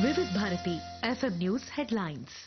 వివిధ Bharati FM news headlines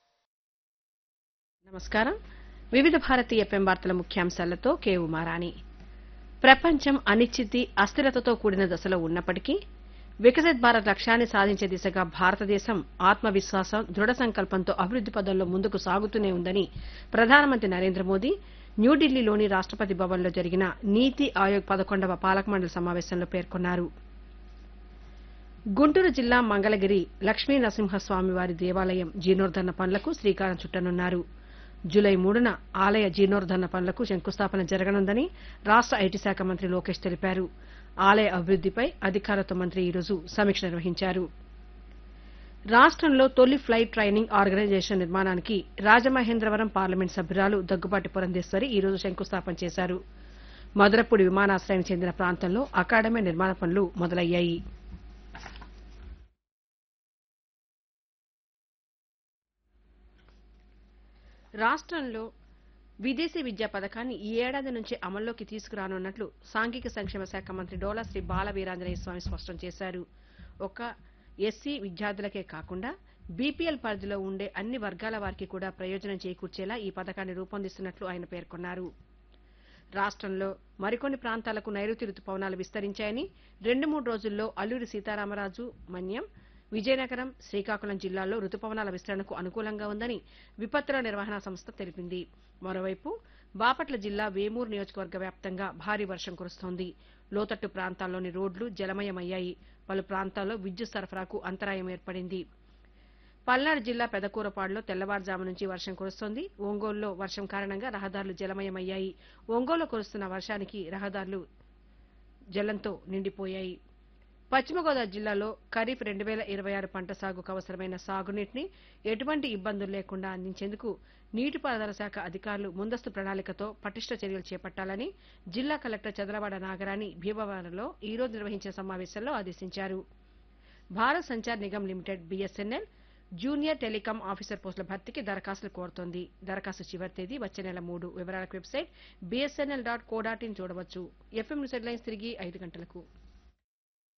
నమస్కారం వివిధ భారతి ఎఫ్ఎం వార్తల ముఖ్యాంశాలతో కే ఉమారాణి ప్రపంచం అనిశ్చితి అస్థిరతతో కూడిన దశలో ఉన్నప్పటికీ వికసిత్ భారత్ లక్ష్యాన్ని సాధించే దిశగా భారతదేశం ఆత్మవిశ్వాసం దృఢ సంకల్పంతో అభివృద్ది పదంలో ముందుకు సాగుతూనే ఉందని ప్రధానమంత్రి నరేంద్ర మోదీ న్యూఢిల్లీలోని రాష్టపతి భవన్లో జరిగిన నీతి ఆయోగ్ పదకొండవ పాలక మండలి సమావేశంలో పేర్కొన్నారు గుంటూరు జిల్లా మంగళగిరి లక్ష్మీ నరసింహస్వామివారి దేవాలయం జీర్ణోద్దరణ పనులకు శ్రీకారం చుట్టనున్నారు జూలై మూడున ఆలయ జీర్ణోద్దరణ పనులకు శంకుస్థాపన జరగనుందని రాష్ట ఐటీ శాఖ మంత్రి లోకేష్ తెలిపారు ఆలయ అభివృద్దిపై అధికారులతో మంత్రి ఈరోజు సమీక్ష నిర్వహించారు రాష్టంలో తొలి ఫ్లైట్ ట్రైనింగ్ ఆర్గనైజేషన్ నిర్మాణానికి రాజమహేంద్రవరం పార్లమెంట్ సభ్యురాలు దగ్గుబాటి పురంధేశ్వరి ఈరోజు శంకుస్థాపన చేశారు మదరపూడి విమానాశ్రయానికి చెందిన ప్రాంతంలో అకాడమీ నిర్మాణ పనులు మొదలయ్యాయి రాష్ట్రంలో విదేశీ విద్యా పథకాన్ని ఈ ఏడాది నుంచి అమల్లోకి తీసుకురానున్నట్లు సాంఘిక సంక్షేమ శాఖ మంత్రి డోలా శ్రీ బాల వీరాంజనేయ స్వామి స్పష్టం చేశారు ఒక ఎస్సీ విద్యార్థులకే కాకుండా బీపీఎల్ పరిధిలో ఉండే అన్ని వర్గాల వారికి కూడా ప్రయోజనం చేకూర్చేలా ఈ పథకాన్ని రూపొందిస్తున్నట్లు ఆయన పేర్కొన్నారు రాష్ట్రంలో మరికొన్ని ప్రాంతాలకు నైరుతి రుతుపవనాలు విస్తరించాయని రెండు మూడు రోజుల్లో అల్లూరి సీతారామరాజు మన్యం విజయనగరం శ్రీకాకుళం జిల్లాల్లో రుతుపవనాల విస్తరణకు అనుకూలంగా ఉందని విపత్తుల నిర్వహణ సంస్థ తెలిపింది మరోవైపు బాపట్ల జిల్లా వేమూరు నియోజకవర్గ వ్యాప్తంగా భారీ వర్షం కురుస్తోంది లోతట్టు ప్రాంతాల్లోని రోడ్లు జలమయమయ్యాయి పలు ప్రాంతాల్లో విద్యుత్ సరఫరాకు అంతరాయం ఏర్పడింది పల్నాడు జిల్లా పెదకూరపాడులో తెల్లవారుజాము నుంచి వర్షం కురుస్తోంది ఒంగోలులో వర్షం కారణంగా రహదారులు జలమయమయ్యాయి ఒంగోలులో కురుస్తున్న వర్షానికి రహదారులు జలంతో నిండిపోయాయి పశ్చిమ గోదావరి జిల్లాలో ఖరీఫ్ రెండు వేల ఇరవై ఆరు పంట సాగుకు అవసరమైన సాగునీటిని ఎటువంటి ఇబ్బందులు లేకుండా అందించేందుకు నీటిపారుదల శాఖ అధికారులు ముందస్తు ప్రణాళికతో పటిష్ట చర్యలు చేపట్టాలని జిల్లా కలెక్టర్ చదలవాడ నాగరాణి భీమవరంలో ఈ రోజు నిర్వహించిన సమావేశంలో ఆదేశించారు Bharat Sanchar Nigam limited BSNL junior telecom officer పోస్టుల భర్తీకి దరఖాస్తులు కోరుతోంది దరఖాస్తు చివరి తేదీ వచ్చే నెల మూడు వివరాలకు website BSNL dot co dot in చూడవచ్చు ఎఫ్ఎం న్యూస్ హెడ్లైన్స్ తిరిగి ఐదు గంటలకు